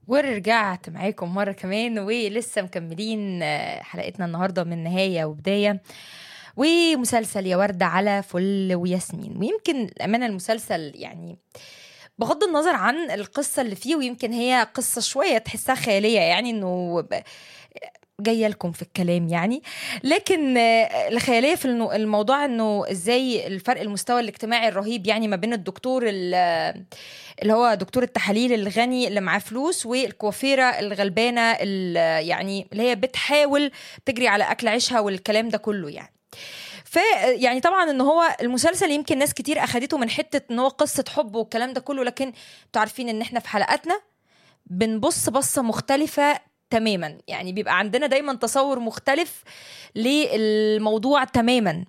ورجعت معاكم مرة كمان ولسه مكملين آه، حلقتنا النهاردة من نهاية وبداية ومسلسل يا وردة على فل وياسمين ويمكن الأمانة المسلسل يعني بغض النظر عن القصة اللي فيه ويمكن هي قصة شوية تحسها خيالية يعني انه ب- جايه لكم في الكلام يعني لكن آه، الخياليه في النو- الموضوع انه ازاي الفرق المستوى الاجتماعي الرهيب يعني ما بين الدكتور ال- اللي هو دكتور التحاليل الغني اللي معاه فلوس والكوافيره الغلبانه اللي يعني اللي هي بتحاول تجري على اكل عيشها والكلام ده كله يعني ف يعني طبعا ان هو المسلسل يمكن ناس كتير اخدته من حته ان هو قصه حب والكلام ده كله لكن انتوا عارفين ان احنا في حلقاتنا بنبص بصه مختلفه تماما يعني بيبقى عندنا دايما تصور مختلف للموضوع تماما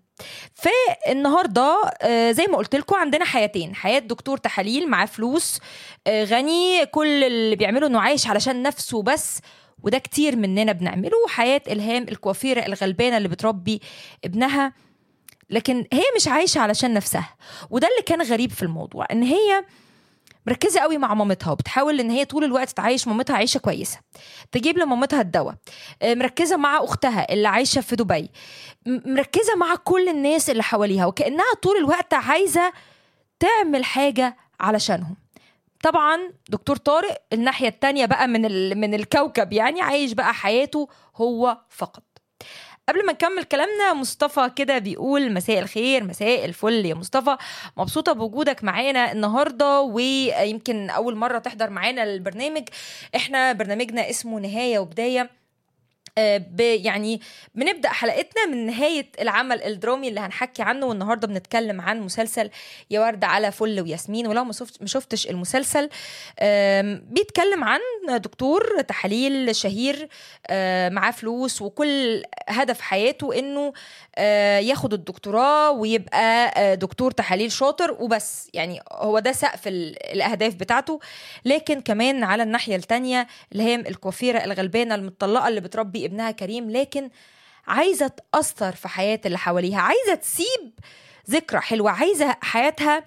فالنهارده آه، زي ما قلت لكم عندنا حياتين حياه دكتور تحاليل معاه فلوس آه، غني كل اللي بيعمله انه عايش علشان نفسه بس وده كتير مننا بنعمله وحياه الهام الكوافيره الغلبانه اللي بتربي ابنها لكن هي مش عايشه علشان نفسها وده اللي كان غريب في الموضوع ان هي مركزه قوي مع مامتها وبتحاول ان هي طول الوقت تعيش مامتها عيشه كويسه تجيب لمامتها الدواء آه، مركزه مع اختها اللي عايشه في دبي م- مركزه مع كل الناس اللي حواليها وكانها طول الوقت عايزه تعمل حاجه علشانهم طبعا دكتور طارق الناحيه التانية بقى من ال... من الكوكب يعني عايش بقى حياته هو فقط قبل ما نكمل كلامنا مصطفى كده بيقول مساء الخير مساء الفل يا مصطفى مبسوطة بوجودك معانا النهاردة ويمكن أول مرة تحضر معانا البرنامج احنا برنامجنا اسمه نهاية وبداية آه، ب- يعني بنبدا حلقتنا من نهايه العمل الدرامي اللي هنحكي عنه والنهارده بنتكلم عن مسلسل يا ورد على فل وياسمين ولو ما شفت- ما شفتش المسلسل آم، بيتكلم عن دكتور تحاليل شهير آه، معاه فلوس وكل هدف حياته انه آه، ياخد الدكتوراه ويبقى آه، دكتور تحاليل شاطر وبس يعني هو ده سقف ال- الاهداف بتاعته لكن كمان على الناحيه التانية اللي هي الكوافيره الغلبانه المطلقه اللي بتربي ابنها كريم لكن عايزه تاثر في حياه اللي حواليها عايزه تسيب ذكرى حلوه عايزه حياتها